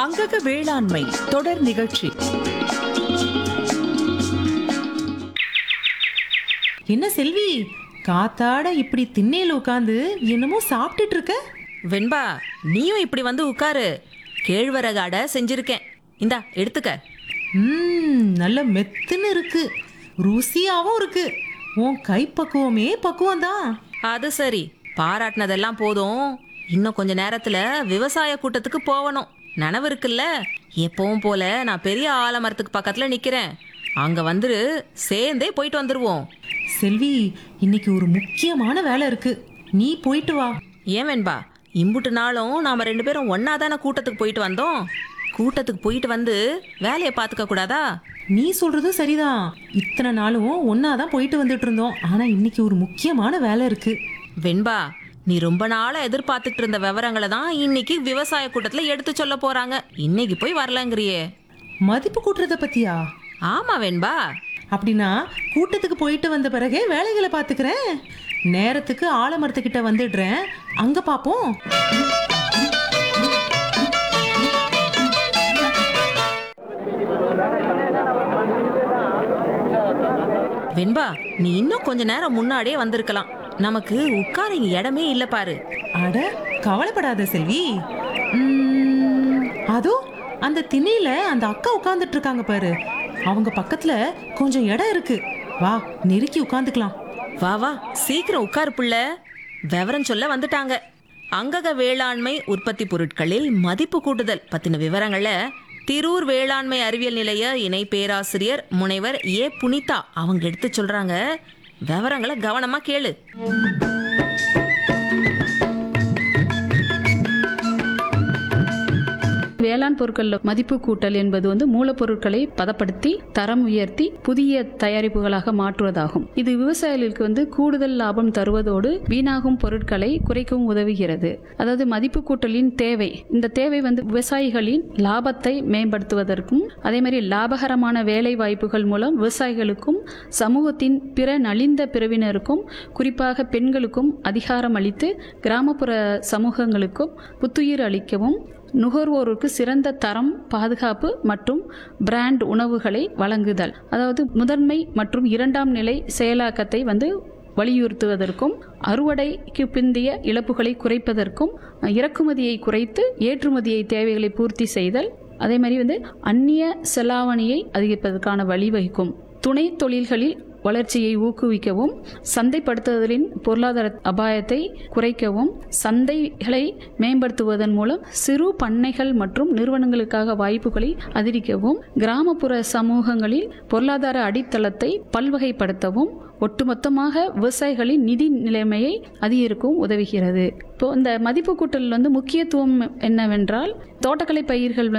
அங்கக வேளாண்மை தொடர் நிகழ்ச்சி என்ன செல்வி காத்தாட இப்படி திண்ணையில உட்காந்து என்னமோ சாப்பிட்டுட்டு இருக்க வெண்பா நீயும் இப்படி வந்து உட்காரு கேழ்வரகு அடை செஞ்சிருக்கேன் இந்தா எடுத்துக்க ம் நல்ல மெத்துன்னு இருக்கு ருசியாவும் இருக்கு உன் கைப்பக்குவமே பக்குவம் தான் அது சரி பாராட்டினதெல்லாம் போதும் இன்னும் கொஞ்ச நேரத்துல விவசாய கூட்டத்துக்கு போகணும் நனவு இருக்குல்ல எப்பவும் போல நான் பெரிய ஆலமரத்துக்கு பக்கத்துல நிக்கிறேன் அங்க வந்துரு சேர்ந்தே போயிட்டு வந்துருவோம் செல்வி இன்னைக்கு ஒரு முக்கியமான வேலை இருக்கு நீ போயிட்டு வா ஏன் வெண்பா இம்புட்டு நாளும் நாம ரெண்டு பேரும் ஒன்னா தானே கூட்டத்துக்கு போயிட்டு வந்தோம் கூட்டத்துக்கு போயிட்டு வந்து வேலையை பார்த்துக்க கூடாதா நீ சொல்றதும் சரிதான் இத்தனை நாளும் ஒன்னாதான் போயிட்டு வந்துட்டு இருந்தோம் ஆனா இன்னைக்கு ஒரு முக்கியமான வேலை இருக்கு வெண்பா நீ ரொம்ப நாளா எதிர்பார்த்துட்டு இருந்த விவரங்களை தான் இன்னைக்கு விவசாய கூட்டத்துல எடுத்து சொல்ல போறாங்க இன்னைக்கு போய் வரலங்கிறியே மதிப்பு கூட்டுறத பத்தியா ஆமா வெண்பா அப்படின்னா கூட்டத்துக்கு போயிட்டு வந்த பிறகே வேலைகளை பார்த்துக்கிறேன் நேரத்துக்கு ஆலமரத்துக்கிட்ட வந்துடுறேன் அங்க பாப்போம் வெண்பா நீ இன்னும் கொஞ்ச நேரம் முன்னாடியே வந்திருக்கலாம் நமக்கு உட்கார இங்க இடமே இல்ல பாரு அட கவலைப்படாத செல்வி உம், அதோ அந்த திணையில அந்த அக்கா உட்கார்ந்துட்டு இருக்காங்க பாரு அவங்க பக்கத்துல கொஞ்சம் இடம் இருக்கு வா நெருக்கி உட்காந்துக்கலாம் வா வா சீக்கிரம் உட்காரு புள்ள விவரம் சொல்ல வந்துட்டாங்க அங்கக வேளாண்மை உற்பத்தி பொருட்களில் மதிப்பு கூட்டுதல் பத்தின விவரங்களை திரூர் வேளாண்மை அறிவியல் நிலைய இணை பேராசிரியர் முனைவர் ஏ புனிதா அவங்க எடுத்து சொல்றாங்க விவரங்களை கவனமா கேளு வேளாண் பொருட்கள் மதிப்பு கூட்டல் என்பது வந்து மூலப்பொருட்களை பதப்படுத்தி தரம் உயர்த்தி புதிய தயாரிப்புகளாக மாற்றுவதாகும் இது விவசாயிகளுக்கு வந்து கூடுதல் லாபம் தருவதோடு வீணாகும் பொருட்களை குறைக்கவும் உதவுகிறது அதாவது மதிப்பு கூட்டலின் தேவை இந்த தேவை வந்து விவசாயிகளின் லாபத்தை மேம்படுத்துவதற்கும் அதே மாதிரி லாபகரமான வேலை வாய்ப்புகள் மூலம் விவசாயிகளுக்கும் சமூகத்தின் பிற நலிந்த பிரிவினருக்கும் குறிப்பாக பெண்களுக்கும் அதிகாரம் அளித்து கிராமப்புற சமூகங்களுக்கும் புத்துயிர் அளிக்கவும் நுகர்வோருக்கு சிறந்த தரம் பாதுகாப்பு மற்றும் பிராண்ட் உணவுகளை வழங்குதல் அதாவது முதன்மை மற்றும் இரண்டாம் நிலை செயலாக்கத்தை வந்து வலியுறுத்துவதற்கும் அறுவடைக்கு பிந்தைய இழப்புகளை குறைப்பதற்கும் இறக்குமதியை குறைத்து ஏற்றுமதியை தேவைகளை பூர்த்தி செய்தல் அதே மாதிரி வந்து அந்நிய செலாவணியை அதிகரிப்பதற்கான வழிவகுக்கும் துணை தொழில்களில் வளர்ச்சியை ஊக்குவிக்கவும் சந்தைப்படுத்துதலின் பொருளாதார அபாயத்தை குறைக்கவும் சந்தைகளை மேம்படுத்துவதன் மூலம் சிறு பண்ணைகள் மற்றும் நிறுவனங்களுக்காக வாய்ப்புகளை அதிகரிக்கவும் கிராமப்புற சமூகங்களில் பொருளாதார அடித்தளத்தை பல்வகைப்படுத்தவும் ஒட்டுமொத்தமாக விவசாயிகளின் நிதி நிலைமையை அதிகரிக்கவும் உதவுகிறது இப்போ இந்த மதிப்பு கூட்டல் வந்து முக்கியத்துவம் என்னவென்றால் தோட்டக்கலை பயிர்கள்